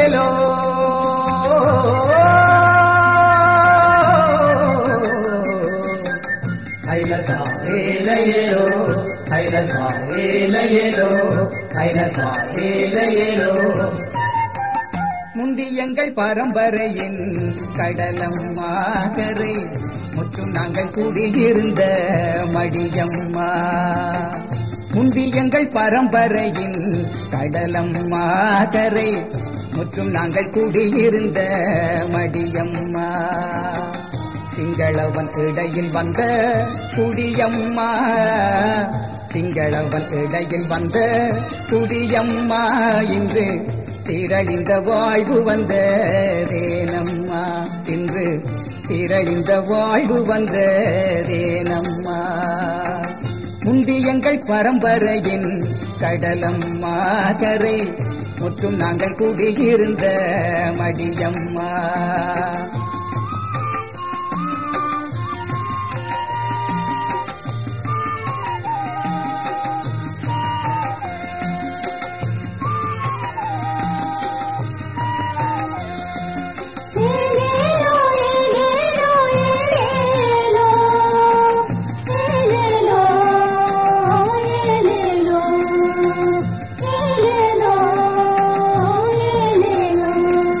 ஏலேலோ ஐலசா ஏலையேலோ ஐலசா ஏலையேலோ ஐலசா ஏலையேலோ முந்தி எங்கள் பரம்பரையின் கடலம்மா கரை முற்றும் நாங்கள் கூடியிருந்த மடியம்மா முந்தி எங்கள் பரம்பரையின் கடலம்மா கரை முற்றும் நாங்கள் கூடியிருந்த மடியம்மா சிங்களவன் இடையில் வந்த குடியம்மா சிங்களவன் இடையில் வந்த குடியம்மா இன்று திரளிந்த வாழ்வு வந்த தேனம்மா இன்று திரளிந்த வாழ்வு வந்த தேனம்மா முந்தி எங்கள் பரம்பரையின் கடலம்மா கரை முற்றும் நாங்கள் கூடியிருந்த மடியம்மா ஏலேலோ ஏலேலோ ஏலேலோ ஏலேலோ ஏலேலோ ஏலேலோ ஏலேலோ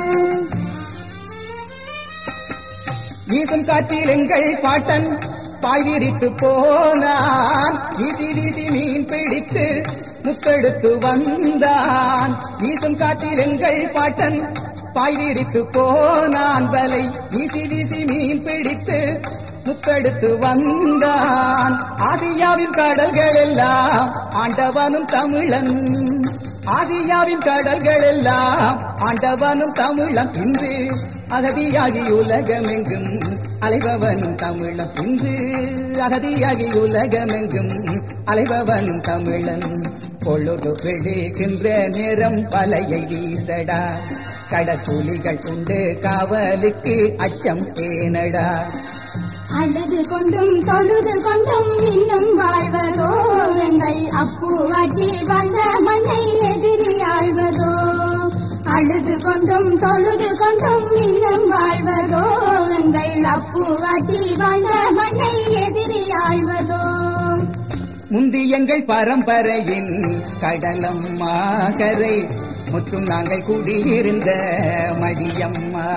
வீசும் காற்றில் எங்கள் பாட்டன் பாய் விரித்து போனான் வீசி வீசி மீன் பிடித்து முத்தெடுத்து வந்தான் வீசும் காற்றில் எங்கள் பாட்டன் பாய் விரித்து போனான் வலை வீசி வீசி மீன் பிடித்து முத்தெடுத்து வந்தான் ஆசியாவின் கடல்கள் எல்லாம் ஆண்டவனும் தமிழன் ஆசியாவின் கடல்கள் எல்லாம் ஆண்டவனும் தமிழம் இன்று அகதியாகி உலகமெங்கும் அலைபவனும் தமிழம் இன்று அகதியாகி உலகமெங்கும் அலைபவனும் தமிழன் பொழுது விழுகின்ற நேரம் பலையை வீசடா கடற்குலிகள் உண்டு காவலுக்கு அச்சம் ஏனடா அழுது கொண்டும் தொழுது கொண்டும் இன்னும் வாழ்வதோ எங்கள் அப்பு ஆட்சி வந்த மண்ணை எதிரி ஆழ்வதோ அழுது கொண்டும் தொழுது கொண்டும் இன்னும் வாழ்வதோ எங்கள் அப்பு ஆட்சி வந்த மண்ணை எதிரி ஆழ்வதோ முந்தி எங்கள் பரம்பரையின் கடலம்மா கரை முற்றும் நாங்கள் கூடியிருந்த மடியம்மா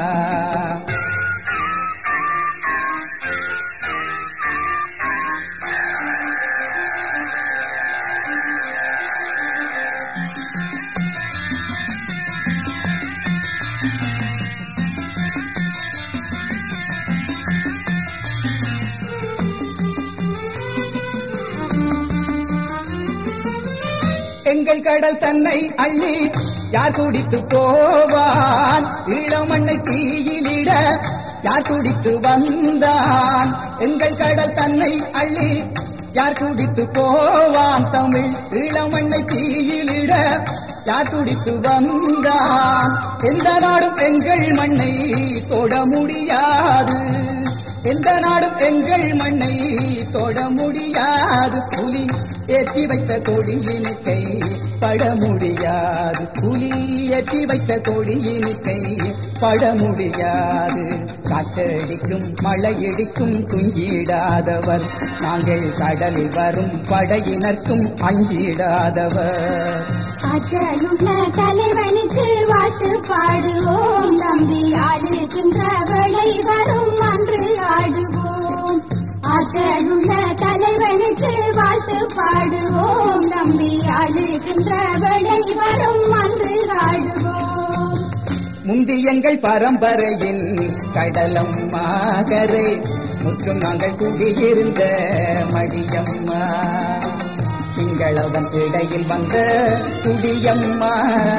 எங்கள் கடல் தன்னை அள்ளி யார் குடித்து போவான் இளமண்ணை தீயிலிட யார் குடித்து வந்தான் எங்கள் கடல் தன்னை அள்ளி யார் குடித்து போவான் தமிழ் இளமண்ணை தீயிலிட யார் குடித்து வந்தான் எந்த நாடும் எங்கள் மண்ணை தொட முடியாது எந்த நாடும் எங்கள் மண்ணை தொட முடியாது புலி ஏற்றி வைத்த கொடியினிக்கை பட முடியாது புலி ஏற்றி வைத்த கொடியினிக்கை பட முடியாது காற்றடிக்கும் மழையடிக்கும் துஞ்சிடாதவர் நாங்கள் கடலில் வரும் படையினர்க்கும் அஞ்சிடாதவர் ஆற்றலுள்ள தலைவனுக்கு வாழ்த்து பாடுவோம் தம்பி ஆடுகின்ற வேளை வரும் அன்று ஆடுவோம் ஆற்றலுள்ள தலைவனுக்கு வாழ்த்து பாடுவோம் தம்பி ஆடுகின்ற வேளை வரும் அன்று ஆடுவோம் முந்தி எங்கள் பரம்பரையின் கடலம்மா கரை முற்றும் நாங்கள் கூடியிருந்த மடியம்மா சிங்களவன் இடையில் வந்த குடியம்மா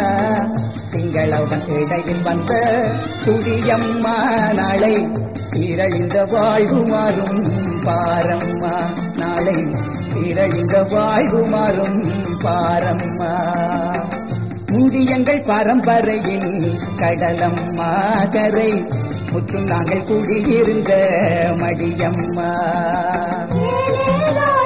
சிங்களவன் இடையில் வந்த குடியம்மா நாளை சீரழிந்த வாழ்வு மாறும் பாரம்மா நாளை சீரழிந்த வாழ்வு மாறும் பாரம்மா முந்தி எங்கள் பரம்பரையின் கடலம்மா கரை முற்றும் நாங்கள் கூடியிருந்த மடியம்மா ஏலேலோ